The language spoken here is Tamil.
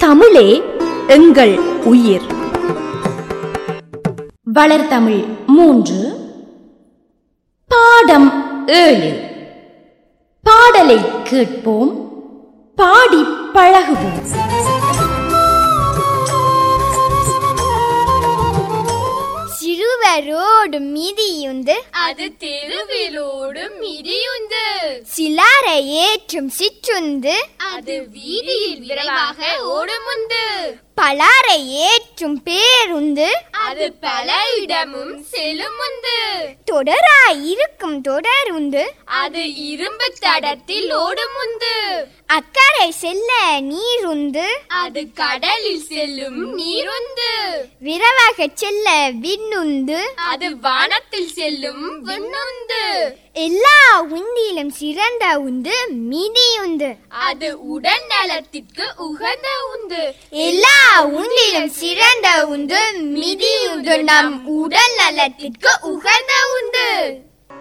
தமிழே எங்கள் உயிர் வளர்தமிழ் மூன்று பாடம் ஏழு பாடலை கேட்போம் பாடி பழகுவோம் சிறுவரோடு மிதியுந்து அது தெருவிலோடு மிதியுந்து சிலாரை ஏற்றும் சிற்றுந்து அது வீதியில் விரைவாக ஓடுமுந்து பலாரை ஏற்றும் பேருந்து அது பல இடமும் செல்லுமுந்து தொடராய் இருக்கும் தொடருந்து அது இரும்பு தடத்தில் ஓடுமுந்து அக்கறை செல்ல நீருந்து அது கடலில் செல்லும் நீருந்து விரைவாக செல்ல விண்ணுந்து அது வானத்தில் செல்லும் விண்ணுந்து எல்லா உந்திலும் சிறந்த உந்து மிதியுந்து அது உடல் நலத்திற்கு உகந்த உந்து எல்லா உந்திலும் சிறந்த உந்து மிதியுந்து நம் உடல் நலத்திற்கு உகந்த உந்து